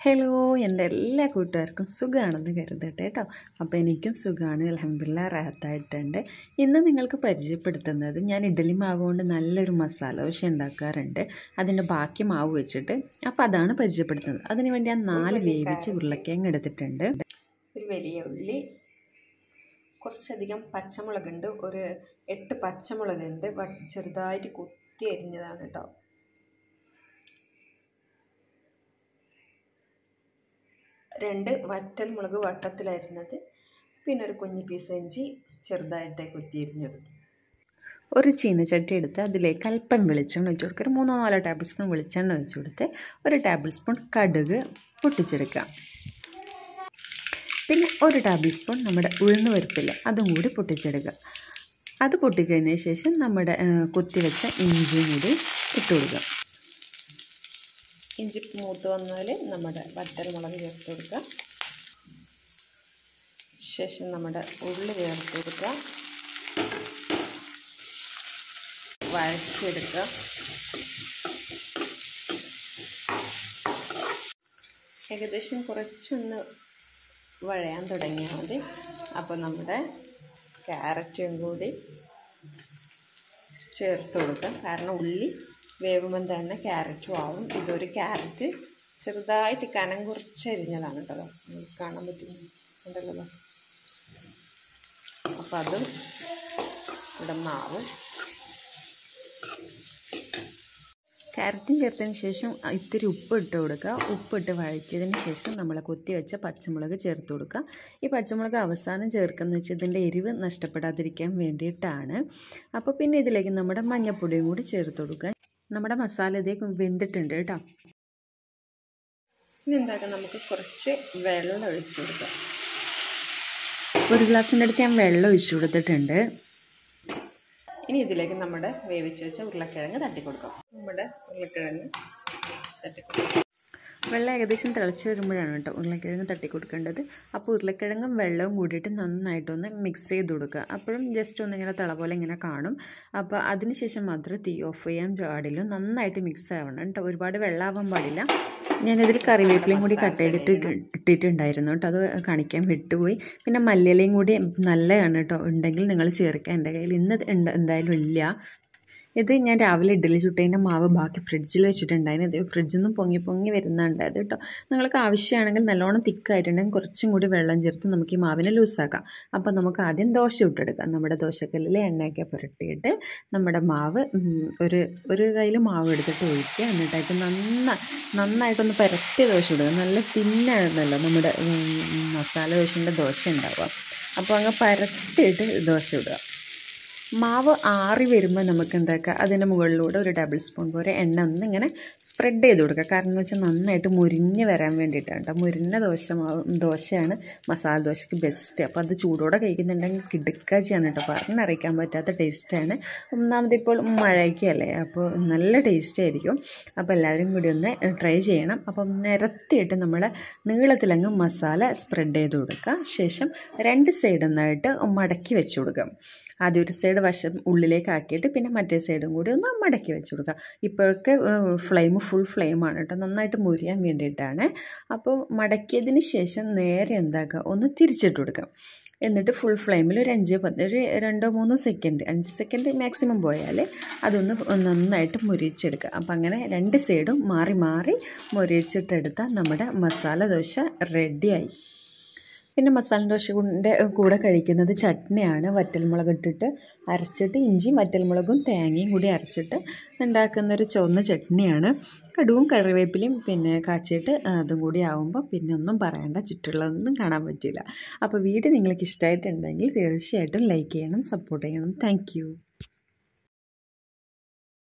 hello എൻ്റെ എല്ലാ കൂട്ടുകാർക്കും സുഖമാണെന്ന് കരുതട്ടെ കേട്ടോ അപ്പോൾ എനിക്കും സുഖമാണ് അലഹമില്ല റാഹത്തായിട്ടുണ്ട് ഇന്ന് നിങ്ങൾക്ക് പരിചയപ്പെടുത്തുന്നത് ഞാൻ ഇഡ്ഡലി മാവ് കൊണ്ട് നല്ലൊരു മസാല ദോശ ഉണ്ടാക്കാറുണ്ട് അതിൻ്റെ ബാക്കി മാവ് വെച്ചിട്ട് അപ്പോൾ അതാണ് പരിചയപ്പെടുത്തുന്നത് അതിന് വേണ്ടി ഞാൻ നാല് വേവിച്ച് ഉരുളക്കിഴങ്ങ് എടുത്തിട്ടുണ്ട് ഒരു വലിയ ഉള്ളി കുറച്ചധികം പച്ചമുളകുണ്ട് ഒരു എട്ട് പച്ചമുളകുണ്ട് ചെറുതായിട്ട് കുത്തി അരിഞ്ഞതാണ് കേട്ടോ രണ്ട് വറ്റൽ മുളക് വട്ടത്തിലരിഞ്ഞത് പിന്നെ ഒരു കുഞ്ഞു പീസ് ഇഞ്ചി ചെറുതായിട്ട് കുത്തിയിരിഞ്ഞത് ഒരു ചീനച്ചട്ടി എടുത്ത് അതിലേക്ക് അല്പം വെളിച്ചെണ്ണ ഒഴിച്ച് കൊടുക്കുക ഒരു മൂന്നോ നാലോ ടേബിൾ സ്പൂൺ വെളിച്ചെണ്ണ ഒഴിച്ച് കൊടുത്ത് ഒരു ടേബിൾ സ്പൂൺ കടുക് പൊട്ടിച്ചെടുക്കുക പിന്നെ ഒരു ടേബിൾ സ്പൂൺ നമ്മുടെ ഉഴുന്ന് പരിപ്പില്ല അതും കൂടി പൊട്ടിച്ചെടുക്കുക അത് പൊട്ടിക്കഴിഞ്ഞ ശേഷം നമ്മുടെ കുത്തിവെച്ച ഇഞ്ചിയും കൂടി ഇട്ട് കൊടുക്കുക ഇഞ്ചി മൂത്ത് വന്നാൽ നമ്മുടെ വറ്റൽ മുളക് ചേർത്ത് കൊടുക്കുക ശേഷം നമ്മുടെ ഉള്ളി ചേർത്ത് കൊടുക്കുക വഴച്ചെടുക്കുക ഏകദേശം കുറച്ചൊന്ന് വഴയാൻ തുടങ്ങിയാൽ മതി അപ്പോൾ നമ്മുടെ ക്യാരറ്റും കൂടി ചേർത്ത് കൊടുക്കാം കാരണം ഉള്ളി വേവുമ്പം തന്നെ ക്യാരറ്റും ആവും ഇതൊരു ക്യാരറ്റ് ചെറുതായിട്ട് കനം കുറച്ചരിഞ്ഞതാണ് കേട്ടോ നമുക്ക് കാണാൻ പറ്റുന്നുണ്ടല്ലോ അപ്പം അതും ഇവിടെ മാവ് ക്യാരറ്റും ചേർത്തതിന് ശേഷം ഇത്തിരി ഉപ്പ് ഇട്ട് കൊടുക്കുക ഉപ്പിട്ട് വഴറ്റിയതിന് ശേഷം നമ്മൾ കൊത്തി വെച്ച പച്ചമുളക് ചേർത്ത് കൊടുക്കുക ഈ പച്ചമുളക് അവസാനം ചേർക്കുന്ന വെച്ചാൽ ഇതിൻ്റെ എരിവ് നഷ്ടപ്പെടാതിരിക്കാൻ വേണ്ടിയിട്ടാണ് അപ്പോൾ പിന്നെ ഇതിലേക്ക് നമ്മുടെ മഞ്ഞൾപ്പൊടിയും കൂടി ചേർത്ത് കൊടുക്കുക നമ്മുടെ മസാല ഇതേ വെന്തിട്ടുണ്ട് കേട്ടോ ഇനി എന്താക്കാം നമുക്ക് കുറച്ച് വെള്ളം ഒഴിച്ചു കൊടുക്കാം ഒരു ഗ്ലാസിൻ്റെ അടുത്ത് ഞാൻ വെള്ളം ഒഴിച്ചു കൊടുത്തിട്ടുണ്ട് ഇനി ഇതിലേക്ക് നമ്മുടെ വേവിച്ച് വെച്ച ഉരുളക്കിഴങ്ങ് തട്ടിക്കൊടുക്കാം നമ്മുടെ ഉരുളക്കിഴങ്ങ് തട്ടിക്കൊടുക്കാം വെള്ളം ഏകദേശം തിളച്ച് വരുമ്പോഴാണ് കേട്ടോ ഉരുളക്കിഴങ്ങ് തട്ടി കൊടുക്കേണ്ടത് അപ്പോൾ ഉരുളക്കിഴങ്ങും വെള്ളവും കൂടിയിട്ട് നന്നായിട്ടൊന്ന് മിക്സ് ചെയ്ത് കൊടുക്കുക അപ്പോഴും ജസ്റ്റ് ഒന്ന് ഇങ്ങനെ തിള പോലെ ഇങ്ങനെ കാണും അപ്പോൾ അതിന് ശേഷം മാത്രം തീ ഓഫ് ചെയ്യാൻ പാടില്ല നന്നായിട്ട് മിക്സ് ആവണം കേട്ടോ ഒരുപാട് വെള്ളമാവാൻ പാടില്ല ഞാനിതിൽ കറിവേപ്പിലയും കൂടി കട്ട് ചെയ്തിട്ട് ഇട്ടിട്ടുണ്ടായിരുന്നു കേട്ടോ അത് കാണിക്കാൻ വിട്ടുപോയി പിന്നെ മല്ലിയിലയും കൂടി നല്ലതാണ് കേട്ടോ ഉണ്ടെങ്കിൽ നിങ്ങൾ ചേർക്കുക എൻ്റെ കയ്യിൽ ഇന്ന് എന്തായാലും ഇല്ല ഇത് ഞാൻ രാവിലെ ഇഡ്ഡലി ചുട്ടതിൻ്റെ മാവ് ബാക്കി ഫ്രിഡ്ജിൽ വെച്ചിട്ടുണ്ടായിരുന്നു ഇത് ഫ്രിഡ്ജിൽ നിന്നും പൊങ്ങി പൊങ്ങി വരുന്നുണ്ടായത് കേട്ടോ നിങ്ങൾക്ക് ആവശ്യമാണെങ്കിൽ നല്ലോണം തിക്കായിട്ടുണ്ടെങ്കിൽ കുറച്ചും കൂടി വെള്ളം ചേർത്ത് നമുക്ക് ഈ മാവിനെ ലൂസാക്കാം അപ്പോൾ നമുക്ക് ആദ്യം ദോശ ഇട്ടെടുക്കാം നമ്മുടെ ദോശക്കല്ലിൽ എണ്ണയൊക്കെ പുരട്ടിയിട്ട് നമ്മുടെ മാവ് ഒരു ഒരു കയ്യിൽ മാവ് എടുത്തിട്ട് ഒഴിക്കുക എന്നിട്ടായിട്ട് നന്നായി നന്നായിട്ടൊന്ന് പരത്തിയ ദോശ ഇടുക നല്ല തിന്നായിരുന്നല്ലോ നമ്മുടെ മസാല ദോശൻ്റെ ദോശ ഉണ്ടാവുക അപ്പോൾ അങ്ങ് പരത്തിയിട്ട് ദോശ ഇടുക മാവ് ആറി വരുമ്പോൾ നമുക്ക് എന്താക്കുക അതിൻ്റെ മുകളിലൂടെ ഒരു ടേബിൾ സ്പൂൺ പോലെ എണ്ണ ഒന്ന് ഇങ്ങനെ സ്പ്രെഡ് ചെയ്ത് കൊടുക്കുക കാരണം എന്ന് വെച്ചാൽ നന്നായിട്ട് മുരിഞ്ഞ് വരാൻ വേണ്ടിയിട്ടാണ് കേട്ടോ മുരിഞ്ഞ ദോശ മാവ് ദോശയാണ് മസാല ദോശയ്ക്ക് ബെസ്റ്റ് അപ്പോൾ അത് ചൂടോടെ കഴിക്കുന്നുണ്ടെങ്കിൽ കിടുക്കാച്ചിയാണ് കേട്ടോ പറഞ്ഞറിയിക്കാൻ പറ്റാത്ത ടേസ്റ്റാണ് ഒന്നാമത് ഇപ്പോൾ മഴയ്ക്കല്ലേ അപ്പോൾ നല്ല ടേസ്റ്റ് ആയിരിക്കും അപ്പോൾ എല്ലാവരും കൂടി ഒന്ന് ട്രൈ ചെയ്യണം അപ്പം നിരത്തിയിട്ട് നമ്മൾ നീളത്തിലങ്ങ് മസാല സ്പ്രെഡ് ചെയ്ത് കൊടുക്കുക ശേഷം രണ്ട് സൈഡിൽ നിന്നായിട്ട് മടക്കി വെച്ച് കൊടുക്കുക ആദ്യം ഒരു സൈഡ് വശം ഉള്ളിലേക്ക് ആക്കിയിട്ട് പിന്നെ മറ്റേ സൈഡും കൂടി ഒന്ന് മടക്കി വെച്ച് കൊടുക്കുക ഇപ്പോഴൊക്കെ ഫ്ലെയിം ഫുൾ ഫ്ലെയിമാണ് കേട്ടോ നന്നായിട്ട് മുരിയാൻ വേണ്ടിയിട്ടാണ് അപ്പോൾ മടക്കിയതിന് ശേഷം നേരെ എന്താക്കുക ഒന്ന് തിരിച്ചിട്ട് കൊടുക്കാം എന്നിട്ട് ഫുൾ ഫ്ലെയിമിൽ ഒരു അഞ്ച് പത്ത് ഒരു രണ്ടോ മൂന്നോ സെക്കൻഡ് അഞ്ച് സെക്കൻഡ് മാക്സിമം പോയാൽ അതൊന്ന് നന്നായിട്ട് മുരിച്ചെടുക്കുക അപ്പം അങ്ങനെ രണ്ട് സൈഡും മാറി മാറി മുരിച്ചിട്ടെടുത്താൽ നമ്മുടെ മസാല ദോശ റെഡിയായി പിന്നെ മസാല ദോശയുടെ കൂടെ കഴിക്കുന്നത് ചട്നിയാണ് വറ്റൽമുളക് ഇട്ടിട്ട് അരച്ചിട്ട് ഇഞ്ചിയും വറ്റൽമുളകും തേങ്ങയും കൂടി അരച്ചിട്ട് ഉണ്ടാക്കുന്ന ഒരു ചുവന്ന ചട്നിയാണ് കടുവും കറിവേപ്പിലയും പിന്നെ കാച്ചിട്ട് അതും കൂടി ആവുമ്പോൾ പിന്നെ ഒന്നും പറയണ്ട ചുറ്റുള്ളതൊന്നും കാണാൻ പറ്റില്ല അപ്പോൾ വീഡിയോ നിങ്ങൾക്ക് ഇഷ്ടമായിട്ടുണ്ടെങ്കിൽ തീർച്ചയായിട്ടും ലൈക്ക് ചെയ്യണം സപ്പോർട്ട് ചെയ്യണം താങ്ക്